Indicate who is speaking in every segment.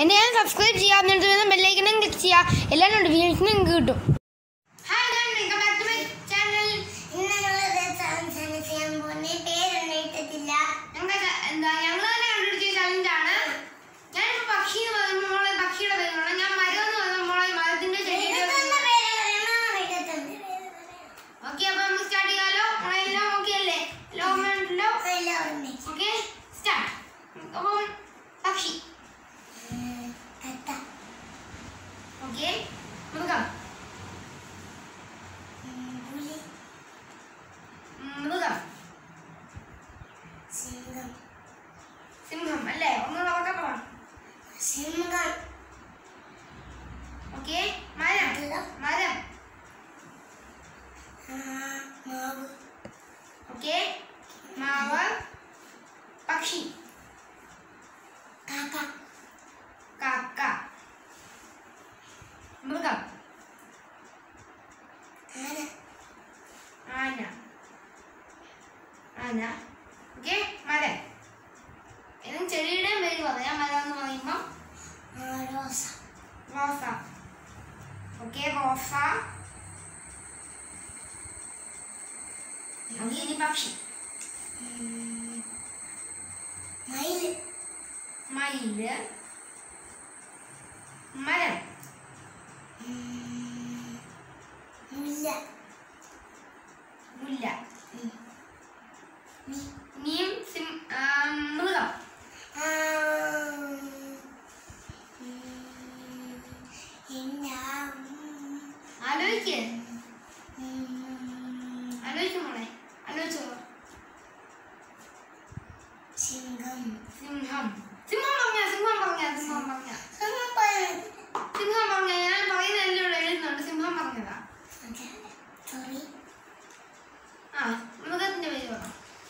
Speaker 1: എൻ്റെ channel subscribe ചെയ്യുക എന്നിട്ട് വരുന്ന ബെല്ലൈക്കനും ക്ലിക്ക് ചെയ്യുക എല്ലാ നോട്ടിഫിക്കേഷനും നിങ്ങൾക്ക് കിട്ടും hi welcome back to my channel
Speaker 2: ഇന്ന് ഞങ്ങള് സംസാരം ചെയ്യാൻ പോകുന്ന പേരൊന്നും ഇട്ടിട്ടില്ല
Speaker 1: ഞങ്ങൾ എന്താ ഞങ്ങൾ തന്നെ കണ്ടുപിടിച്ച ചലഞ്ച് ആണ് ഞാനിപ്പോൾ പക്ഷി എന്ന് പറയുമ്പോൾ മോളെ പക്ഷിയുടെ പേര് പറയണം ഞാൻ മരം എന്ന് പറയുമ്പോൾ മോളെ മരത്തിന്റെ ചെടിയുടെ
Speaker 2: ഇടത്തുന്ന പേര് പറയണം ഇടത്തുന്ന പേര് പറയണം
Speaker 1: ഓക്കെ അപ്പൊ നമുക്ക് സ്റ്റാർട്ട് ചെയ്യാലോ മോളെ എല്ലാം ഓക്കെ അല്ലേ എല്ലാം ഉണ്ടല്ലോ
Speaker 2: എല്ലാം ഒരുമിച്ച്
Speaker 1: ഓക്കെ സ്റ്റാർട്ട് അപ്പം പക്ഷി
Speaker 2: ഉം, തത്ത
Speaker 1: ഓക്കെ മൃഗം
Speaker 2: ഉം, പുലി
Speaker 1: മൃഗം
Speaker 2: സിംഹം
Speaker 1: സിംഹം അല്ലേ ഒന്നുകൂടെ ഉറക്കെ പറ
Speaker 2: സിംഹം
Speaker 1: ഓക്കെ മരം
Speaker 2: മൃഗം
Speaker 1: മരം
Speaker 2: ആ, മാവ്
Speaker 1: ഓക്കെ മാവ് പക്ഷി
Speaker 2: കാക്ക
Speaker 1: കാക്ക മൃഗം
Speaker 2: ആന
Speaker 1: ആന ആന ഓക്കെ മരം ഏതും ചെടിയുടെയും പേര് പറയാം മരം എന്ന് പറയുമ്പോൾ
Speaker 2: ആ, റോസ
Speaker 1: റോസ ഓക്കെ റോസ ഓക്കെ ഇനി പക്ഷി
Speaker 2: ഉം, മയില്
Speaker 1: മയില് മരം
Speaker 2: ഉം, മുല്ല
Speaker 1: മുല്ല
Speaker 2: ഉം, മി-
Speaker 1: ഇനിയും സിം ആ, മൃഗം
Speaker 2: ആ, ഉം, എന്നാ, ഉം,
Speaker 1: ആലോചിക്ക്
Speaker 2: ഉം,
Speaker 1: ആലോചിക്കും മോളെ ആലോചിച്ചോ
Speaker 2: സിംഹം
Speaker 1: സിംഹം സിംഹം പറഞ്ഞ സിംഹം പറഞ്ഞ സിംഹം പറഞ്ഞ
Speaker 2: സിംഹം പറയുന്നത്
Speaker 1: സിംഹം പറഞ്ഞ ഞാൻ പറയുന്നതെല്ലാം ഇവിടെ എഴുതുന്നുണ്ട് സിംഹം പറഞ്ഞതാ
Speaker 2: അതെ സോറി
Speaker 1: ആ മൃഗത്തിന്റെ പേര് പറ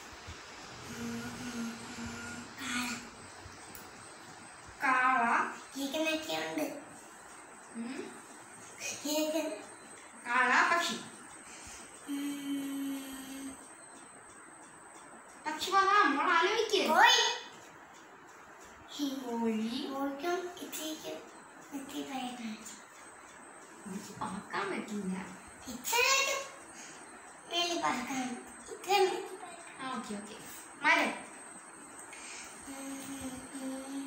Speaker 2: കാള
Speaker 1: കാള
Speaker 2: ഇരിക്കുന്നൊക്കെ ഉണ്ട്
Speaker 1: ഉം.
Speaker 2: ഇരിക്കുന്ന
Speaker 1: കാള പക്ഷി
Speaker 2: ഉം,
Speaker 1: പക്ഷി പറ മോൾ ആലോചിക്ക്
Speaker 2: കോഴി
Speaker 1: കോഴി
Speaker 2: കോഴിക്കും ഇത്തിരിക്കും ഇത്തിരി പറയുന്നത്
Speaker 1: എനിക്ക് പറക്കാൻ പറ്റില്ല
Speaker 2: ഇത്രയൊക്കെ വേലി പറക്കാൻ ഇത്രയും വേലി പറക്കാൻ
Speaker 1: ആ ഓക്കെ ഓക്കെ മരം
Speaker 2: ഉം, ഉം,